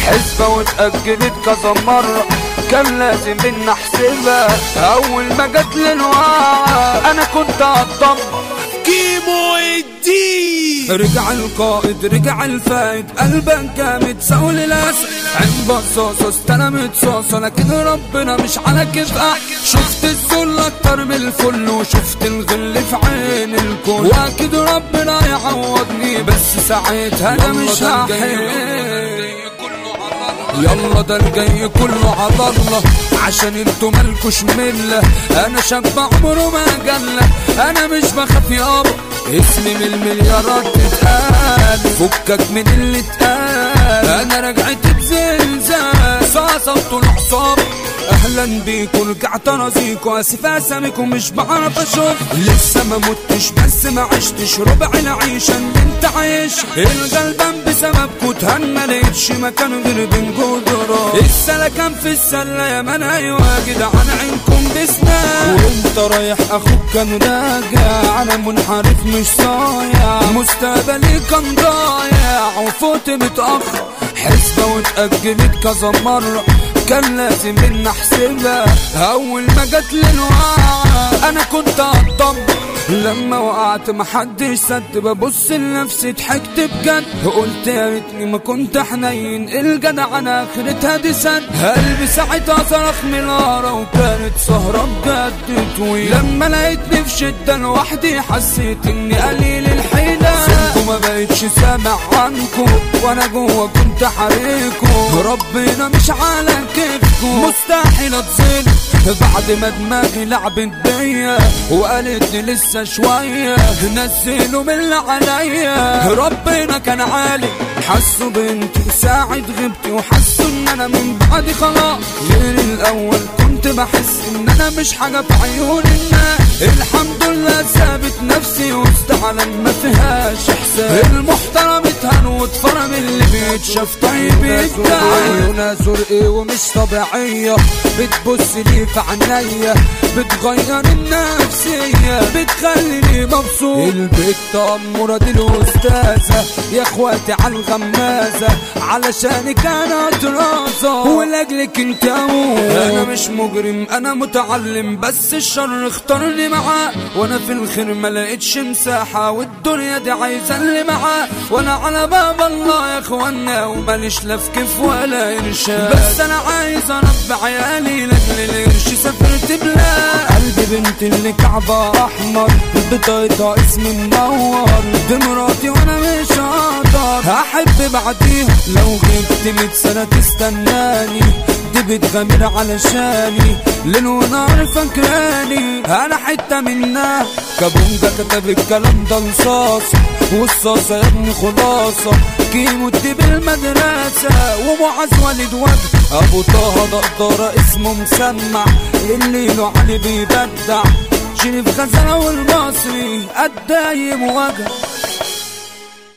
حسبة واتأجلت كذا مرة كان لازم ان احسبها اول ما جت للوعي انا كنت هتطبق كيمو الدين رجع القائد رجع الفايد قلبك جامد سول الاسد عين بصاصة استلمت صاصة لكن ربنا مش على كفاح شفت الذل اكتر من الفل وشفت الغل في عين الكل واكيد ربنا يعوضني بس ساعتها انا مش هحل يلا ده الجاي كله على الله عشان انتوا مالكوش ملة انا شاب عمره ما جلة انا مش بخاف يابا اسمي من المليارات تتقال فكك من اللي اتقال انا رجعت بزلزال صعصبت الحصاب اهلا بيكم رجعت ارازيكم اسف اساميكم مش بعرف اشوف لسه ما متش بس ما عشتش ربع العيشه اللي انت عايش الغلبان بسببكم اتهان ما لقيتش مكان غير بين جدران السلكان في السله يا من ايوه يا جدعان عينكم بسنان وانت رايح اخوك كان راجع انا منحرف مش صايع مستقبلي كان ضايع وفوت متاخر حسبه واتاجلت كذا مره كان لازم ان احسبها اول ما جت للوعي انا كنت هتطبق لما وقعت محدش صد ببص لنفسي ضحكت بجد قلت يا ريتني ما كنت حنين الجدع انا اخرتها دي سد قلبي ساعتها صرخ من الهارة وكانت سهرة بجد طويل لما لقيتني في شدة لوحدي حسيت اني قليل الحيلة سنكم ما بقتش سامع عنكم وانا جوه كنت حريكم ربنا مش على كيفكم مستحيل اتظلم بعد ما دماغي لعبت بيا وقالت لي لسه شوية نزلوا من اللي عليا ربنا كان عالي حسوا بنتي ساعد غبتي وحسوا ان انا من بعدي خلاص غير الاول كنت بحس ان انا مش حاجة في عيون الناس الحمد لله ثابت نفسي وسط عالم ما فيهاش احساس المحترم اتهان واتفرم اللي بيتشاف طيب يتدعي عيونها زرقي ومش طبيعية بتبص لي في عينيا بتغير النفسية بتخليني مبسوط البت أمورة دي الأستاذة يا اخواتي على الغمازة علشانك أنا دراسة ولأجلك انت أموت أنا مش مجرم أنا متعلم بس الشر اختارني معاه وأنا في الخير ما لقيتش مساحة والدنيا دي عايزة اللي معاه وأنا على باب الله يا اخوانا وماليش لا في كيف ولا إرشاد بس أنا عايز أربي عيالي لأجل القرش سافرت بلاد قلبي بنت اللي كعبة أحمر بطاقتها اسمي منور دي مراتي وأنا مش هقدر هحب بعديها لو غبت مية سنة تستناني دي بتغامر علشاني ليل ونهار فاكراني انا حتة منها كابونجا كتب الكلام ده رصاص والصاصة يا ابني خلاصة كيمو دي بالمدرسة ومعاذ والد وجه ابو طه دقدرة اسمه مسمع اللي له علي بيبدع شريف غزالة والمصري الدايم وجه